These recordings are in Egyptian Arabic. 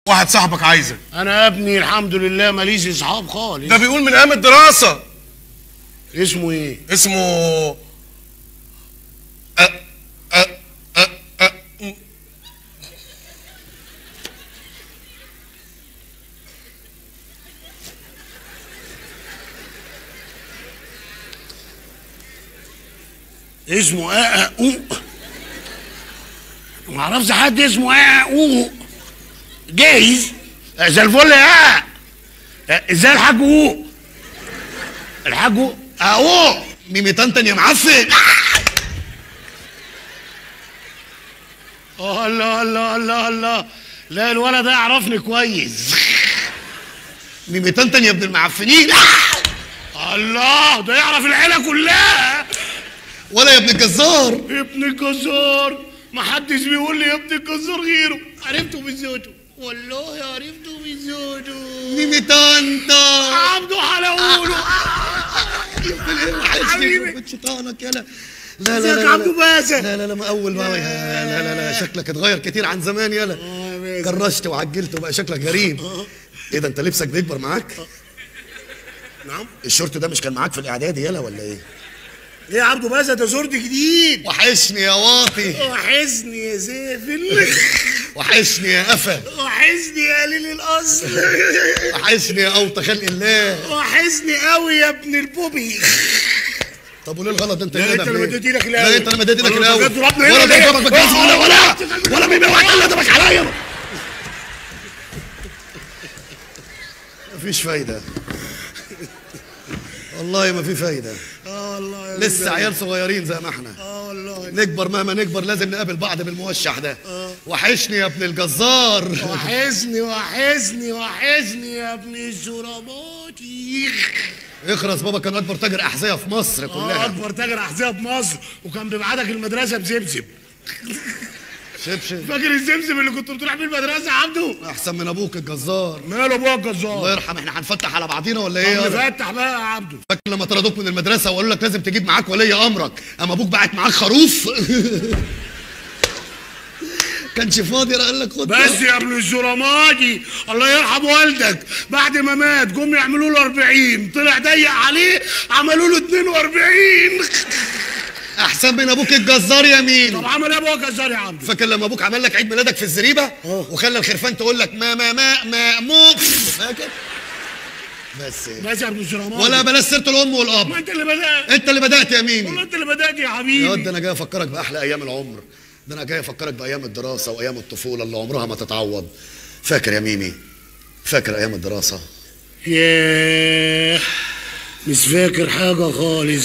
واحد صاحبك عايزك انا يا ابني الحمد لله ماليش اصحاب خالص ده بيقول من ايام الدراسه اسمه ايه اسمه أ... أ... أ... أ... اسمه ايه او ما اعرفش حد اسمه ايه او جايز زي الفل يا ازاي الحاج او الحاج او اهو ميمي طنطن يا معفن الله الله الله الله لا الولد ده يعرفني كويس ميمي طنطن يا ابن المعفنين الله ده يعرف العيله كلها ولا يا ابن الجزار ابن الجزار ما حدش بيقول لي يا ابن الجزار غيره عرفته بزوجته والله عرفته بزوجته ميمي طنطن عبده حلاوله حبيبي. شيطانك يلا لا ازيك يا عبده باسل لا لا لا ما اول ما لا لا لا, لا شكلك اتغير كتير عن زمان يلا يا باسل. كرشت وعجلت وبقى شكلك غريب ايه ده انت لبسك بيكبر معاك نعم الشورت ده مش كان معاك في الاعدادي يلا ولا ايه ايه يا عبده باسل ده صورتي جديد وحشني يا واطي وحشني يا زافل وحشني يا قفا وحشني يا قليل الاصل وحشني يا اوطى خلق الله وحشني قوي يا ابن البوبي طب وليه الغلط ده انت لا ليه انت ده اللي ليه؟ مديت ايدك لا الاول انت اللي مديت ايدك ولا الاول انت ضربني هنا ولا ليه؟ ده ضربك بالجزمه ولا ولا ولا مين ولا ضربك عليا مفيش فايده والله ما في فايده اه والله يا لسه بيه. عيال صغيرين زي ما احنا اه والله نكبر مهما نكبر لازم نقابل بعض بالموشح ده وحشني يا ابن الجزار وحشني وحشني وحشني يا ابن الشرباتي اخرس بابا كان اكبر تاجر احذيه في مصر اه كلها اكبر تاجر احذيه في مصر وكان بيبعتك المدرسه بزبزب شبشب فاكر الزبزب اللي كنت بتروح بيه المدرسه يا عبده احسن من ابوك الجزار ماله ابوك الله الجزار يرحم احنا هنفتح على بعضينا ولا ايه اللي يالا؟ فتح بقى يا عبده فاكر لما طردوك من المدرسه وقالوا لك لازم تجيب معاك ولي امرك اما ابوك بعت معاك خروف كانش فاضي قال لك خد بس يا ابن الزرماجي الله يرحم والدك بعد ما مات جم يعملوا له 40 طلع ضيق عليه عملوا له 42 احسن من ابوك الجزار يا مين طب عمل ايه ابوك الجزار يا عبده فاكر لما ابوك عمل لك عيد ميلادك في الزريبه وخلى الخرفان تقول لك ما ما ما ما مو فاكر بس بس يا ابن الزرماجي ولا بلاش سيره الام ما والاب انت اللي بدات انت اللي بدات يا والله ميمي انت اللي بدات يا يا حبيبي واد ده انا جاي افكرك باحلى ايام العمر ده انا جاي افكرك بايام الدراسه وايام الطفوله اللي عمرها ما تتعوض فاكر يا ميمي فاكر ايام الدراسه ياه مش فاكر حاجه خالص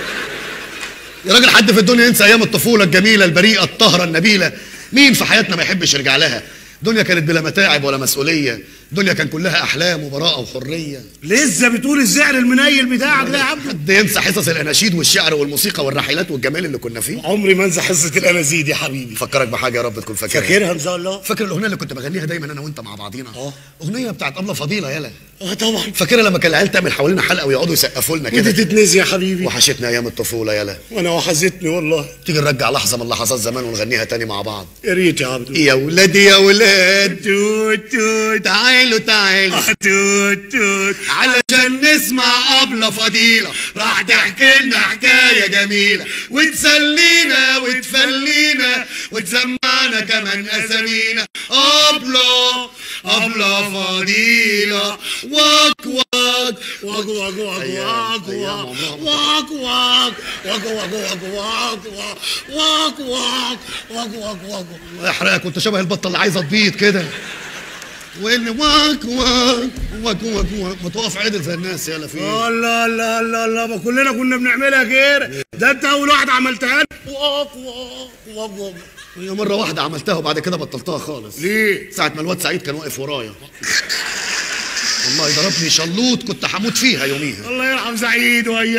يا راجل حد في الدنيا ينسى ايام الطفوله الجميله البريئه الطاهره النبيله مين في حياتنا ما يحبش يرجع لها دنيا كانت بلا متاعب ولا مسؤوليه دنيا كان كلها احلام وبراءه وحريه لسه بتقول الزعر المنيل بتاعك ده يا عبده حد ينسى حصص الاناشيد والشعر والموسيقى والرحلات والجمال اللي كنا فيه عمري ما انسى حصه الانازيد يا حبيبي فكرك بحاجه يا رب تكون فاكرها فاكرها ان شاء الله فاكر الاغنيه اللي كنت بغنيها دايما انا وانت مع بعضينا اه. اغنيه بتاعت ابله فضيله يلا اه طبعا فاكرها لما كان العيال تعمل حوالينا حلقه ويقعدوا يسقفوا لنا ودي كده تتنسي يا حبيبي وحشتنا ايام الطفوله يلا وانا وحشتني والله تيجي نرجع لحظه من لحظات زمان ونغنيها تاني مع بعض يا ريت يا عبده يا ولاد يا ولاد توت توت تعالوا تعالوا آه، توت توت علشان نسمع أبلة فضيلة راح تحكي لنا حكاية جميلة وتسلينا وتفلينا وتسمعنا كمان أسامينا أبلة أبلة فضيلة واك واك واك واك واك أيام- واك أيام واك عمرها ما واك واك واك واك واك واك واك واك واك واك واك واك احرقك وانت شبه البطة اللي عايزة تبيض كده وإن واك واك واك واك واك ما تقف عدل زي الناس يلا في إيه؟ الله الله الله الله ما كلنا كنا بنعملها كده ده انت اول واحد عملتها لي. واك واك واك واك هي مرة واحدة عملتها وبعد كده بطلتها خالص ليه؟ ساعة ما الواد سعيد كان واقف ورايا والله ضربني شلوط كنت هموت فيها يوميها الله يرحم سعيد وياه